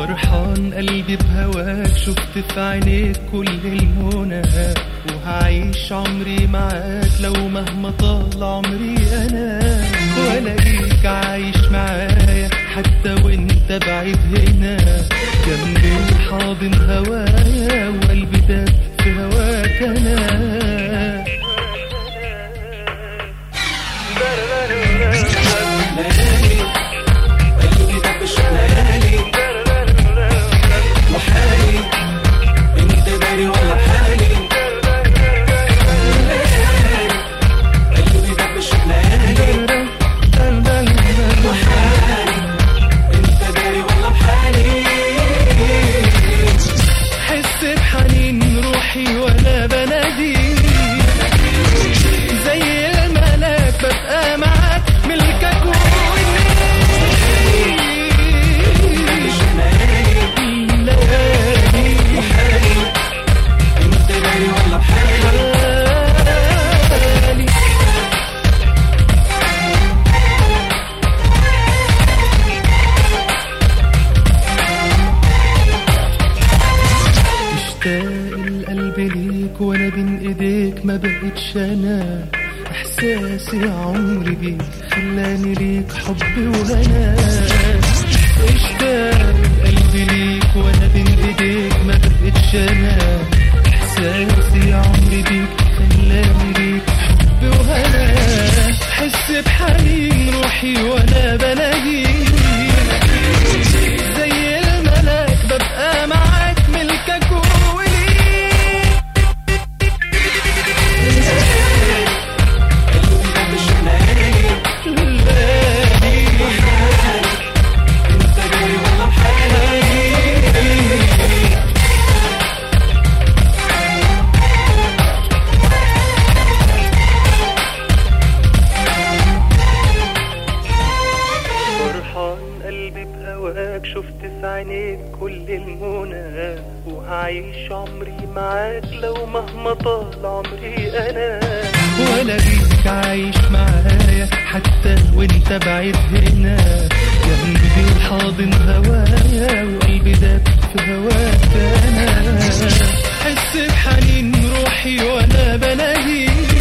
فرحان قلبي بهواك شفت في عينيك كل المنى وهعيش عمري معاك لو مهما طال عمري انا والاقيك عايش معايا حتى وانت بعيد هنا جنبي حاضن هوايا وقلبي داب في هواك انا قلبي ده مش ليالي وحالي انت داري ولا بحالي قلبي ده مش ليالي وحالي انت داري ولا بحالي حس بحنين روحي وانا بناديك زي الملاك ببقى معاك ملكك مش ليالي والليالي وحالي انت داري ولا بحالي حالي اشتاق القلب ليك وانا بين ايديك ما بقتش انا احساسي عمري بيك خلاني ليك حب وهنا اشتاق القلب ليك وانا بين ايديك ما بقتش انا احساسي عمري بيك خلاني ليك حب وهنا حس بحنين روحي وانا بلاقيك زي الملاك ببقى معاك ملكك وليك قلبي ده مش ليالي ليالي انت داري ولا بحالي فرحان قلبي بهواك شفت في عينيك كل المنى وهعيش عمري معاك لو مهما طال عمري انا ولا بيك عايش معايا حتى وانت بعيد هنا جنبي الحاضن هوايا وقلبي داب في هواك انا حس بحنين روحي وانا بلاقيك